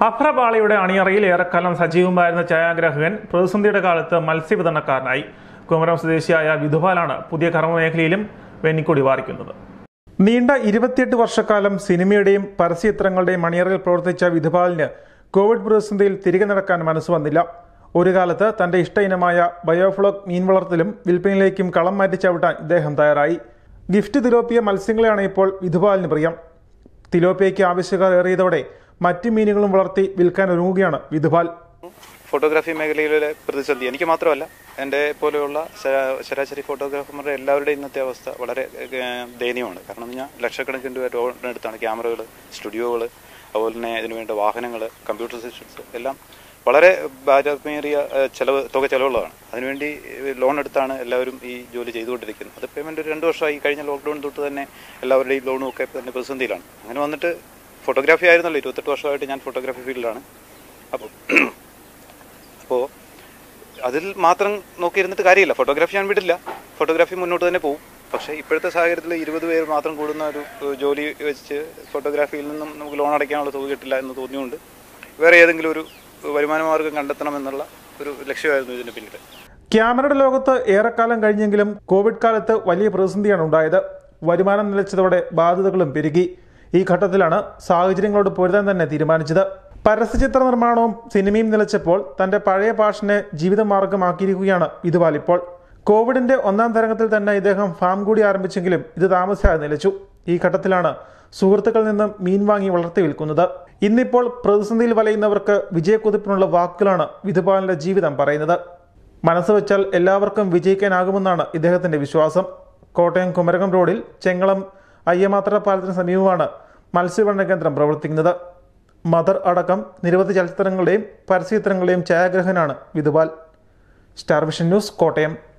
അഭ്രപാളിയുടെ അണിയറയിൽ ഏറെക്കാലം സജീവമായിരുന്ന ഛായാഗ്രാഹകൻ പ്രതിസന്ധിയുടെ കാലത്ത് മത്സ്യവിതരണക്കാരനായി കുമരം സ്വദേശിയായ വിധുപാലാണ് പുതിയ കർമ്മമേഖലയിലും വെന്നിക്കൊടി വാറിക്കുന്നത് നീണ്ട ഇരുപത്തിയെട്ട് വർഷക്കാലം സിനിമയുടെയും പരസ്യചിത്രങ്ങളുടെയും അണിയറയിൽ പ്രവർത്തിച്ച വിധുപാലിന് കോവിഡ് പ്രതിസന്ധിയിൽ തിരികെ നടക്കാൻ മനസ്സ് വന്നില്ല ഒരു കാലത്ത് തന്റെ ഇഷ്ട ഇനമായ ബയോഫ്ലോക് മീൻ വളർത്തലും വിൽപ്പനയിലേക്കും കളം മാറ്റി ചവിട്ടാൻ ഇദ്ദേഹം തയ്യാറായി ഗിഫ്റ്റ് തിലോപ്പിയ മത്സ്യങ്ങളെയാണ് ഇപ്പോൾ വിധുപാലിന് പ്രിയം തിലോപ്പിയയ്ക്ക് ആവശ്യക്കാർ ഏറിയതോടെ മറ്റു മീനുകളും വളർത്തി വിൽക്കാൻ ഒരുങ്ങുകയാണ് വിധുപാൽ ഫോട്ടോഗ്രാഫി മേഖലയിലെ പ്രതിസന്ധി എനിക്ക് മാത്രമല്ല എൻ്റെ പോലെയുള്ള ശരാ- ശരാശരി ഫോട്ടോഗ്രാഫർമാരുടെ എല്ലാവരുടെയും ഇന്നത്തെ അവസ്ഥ വളരെ ഏഹ്, ദയനീയമാണ് കാരണം ഞാൻ ലക്ഷക്കണക്കിന് രൂപ ലോണെടുത്താണ് ക്യാമറകൾ സ്റ്റുഡിയോകൾ അതുപോലെ തന്നെ ഇതിനുവേണ്ട വാഹനങ്ങൾ കമ്പ്യൂട്ടർ സിസ്റ്റംസ് എല്ലാം വളരെ ഭാരമേറിയ ഏഹ്, ചെലവ് തുക ചെലവുള്ളതാണ് അതിനുവേണ്ടി ഏഹ്, ലോൺ എടുത്താണ് എല്ലാവരും ഈ ജോലി ചെയ്തുകൊണ്ടിരിക്കുന്നത് അത് പേയ്മെൻറ്റ് ഒരു രണ്ട് വർഷമായി കഴിഞ്ഞ ലോക്ക്ഡൗൺ തൊട്ട് തന്നെ എല്ലാവരുടെയും ലോണും ഒക്കെ തന്നെ പ്രതിസന്ധിയിലാണ് അങ്ങനെ വന്നിട്ട് ഫോട്ടോഗ്രാഫി ആയിരുന്നല്ലോ ഇരുപത്തെട്ട് വർഷമായിട്ട് ഞാൻ ഫോട്ടോഗ്രാഫി ഫീൽഡിലാണ് അപ്പോൾ അപ്പോൾ അതിൽ മാത്രം നോക്കിയിരുന്നിട്ട് കാര്യമില്ല ഫോട്ടോഗ്രാഫി ഞാൻ വിടില്ല ഫോട്ടോഗ്രാഫി മുന്നോട്ട് തന്നെ പോകും പക്ഷേ ഇപ്പോഴത്തെ സാഹചര്യത്തിൽ ഇരുപത് പേര് മാത്രം കൂടുന്ന ഒരു ഏഹ്, ജോലി വെച്ച് ഫോട്ടോഗ്രാഫിയിൽ നിന്നും നമുക്ക് ലോൺ അടയ്ക്കാനുള്ള തുക കിട്ടില്ല എന്ന് തോന്നിയുകൊണ്ട് വേറെ ഏതെങ്കിലും ഒരു വരുമാന മാർഗം കണ്ടെത്തണമെന്നുള്ള ഒരു ലക്ഷ്യമായിരുന്നു ഇതിന് പിന്നിൽ ക്യാമറയുടെ ലോകത്ത് ഏറെക്കാലം കഴിഞ്ഞെങ്കിലും കോവിഡ് കാലത്ത് വലിയ പ്രതിസന്ധിയാണ് ഉണ്ടായത് വരുമാനം നിലച്ചതോടെ ബാധ്യതകളും പെരുകി ഈ ഘട്ടത്തിലാണ് സാഹചര്യങ്ങളോട് പൊരുതാൻ തന്നെ തീരുമാനിച്ചത് പരസ്യചിത്ര നിർമ്മാണവും സിനിമയും നിലച്ചപ്പോൾ തന്റെ പഴയ പാഷനെ ജീവിതമാർഗമാക്കിയിരിക്കുകയാണ് ഇതുപാൽ ഇപ്പോൾ കോവിഡിന്റെ ഒന്നാം തരംഗത്തിൽ തന്നെ ഇദ്ദേഹം ഫാം കൂടി ആരംഭിച്ചെങ്കിലും ഇത് താമസിയാതെ നിലച്ചു ഈ ഘട്ടത്തിലാണ് സുഹൃത്തുക്കളിൽ നിന്നും മീൻ വാങ്ങി വളർത്തി വിൽക്കുന്നത് ഇന്നിപ്പോൾ പ്രതിസന്ധിയിൽ വലയുന്നവർക്ക് വിജയക്കുതിപ്പിനുള്ള വാക്കുകളാണ് വിധുപാലിന്റെ ജീവിതം പറയുന്നത് മനസ്സ് വെച്ചാൽ എല്ലാവർക്കും വിജയിക്കാനാകുമെന്നാണ് ഇദ്ദേഹത്തിന്റെ വിശ്വാസം കോട്ടയം കുമരകം റോഡിൽ ചെങ്ങളം അയ്യമാത്ര പാലത്തിന് സമീപമാണ് മത്സ്യബന്ധന കേന്ദ്രം പ്രവർത്തിക്കുന്നത് മദർ അടക്കം നിരവധി ചലച്ചിത്രങ്ങളുടെയും പരസ്യചിത്രങ്ങളുടെയും ഛായാഗ്രഹനാണ് Vidhupal star vision news Kottayam